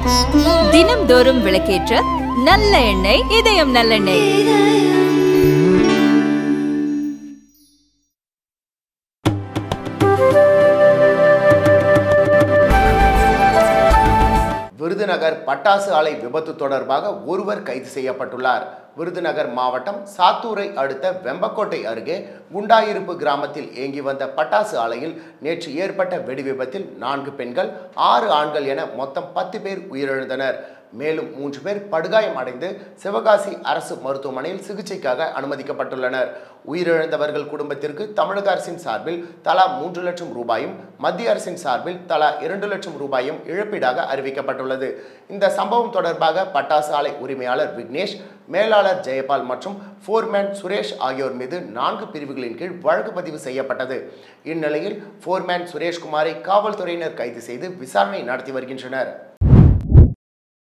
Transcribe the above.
தினம்தோறும் விளக்கேற்ற நல்ல எண்ணெய் இதயம் நல்லெண்ணெய் விருதுநகர் பட்டாசு ஆலை விபத்து தொடர்பாக ஒருவர் கைது செய்யப்பட்டுள்ளார் விருதுநகர் மாவட்டம் சாத்தூரை அடுத்த வெம்பக்கோட்டை அருகே குண்டாயிருப்பு கிராமத்தில் இயங்கி வந்த பட்டாசு ஆலையில் நேற்று ஏற்பட்ட வெடி விபத்தில் நான்கு பெண்கள் ஆறு ஆண்கள் என மொத்தம் பத்து பேர் உயிரிழந்தனர் மேலும் மூன்று பேர் படுகாயம் அடைந்து சிவகாசி அரசு மருத்துவமனையில் சிகிச்சைக்காக அனுமதிக்கப்பட்டுள்ளனர் உயிரிழந்தவர்கள் குடும்பத்திற்கு தமிழக அரசின் சார்பில் தலா மூன்று லட்சம் ரூபாயும் மத்திய அரசின் சார்பில் தலா இரண்டு லட்சம் ரூபாயும் இழப்பீடாக அறிவிக்கப்பட்டுள்ளது இந்த சம்பவம் தொடர்பாக பட்டாசு ஆலை உரிமையாளர் விக்னேஷ் மேலாளர் ஜெயபால் மற்றும் ஃபோர்மேன் சுரேஷ் ஆகியோர் மீது நான்கு பிரிவுகளின் கீழ் வழக்கு பதிவு செய்யப்பட்டது இந்நிலையில் ஃபோர்மேன் சுரேஷ்குமாரை காவல்துறையினர் கைது செய்து விசாரணை நடத்தி வருகின்றனர்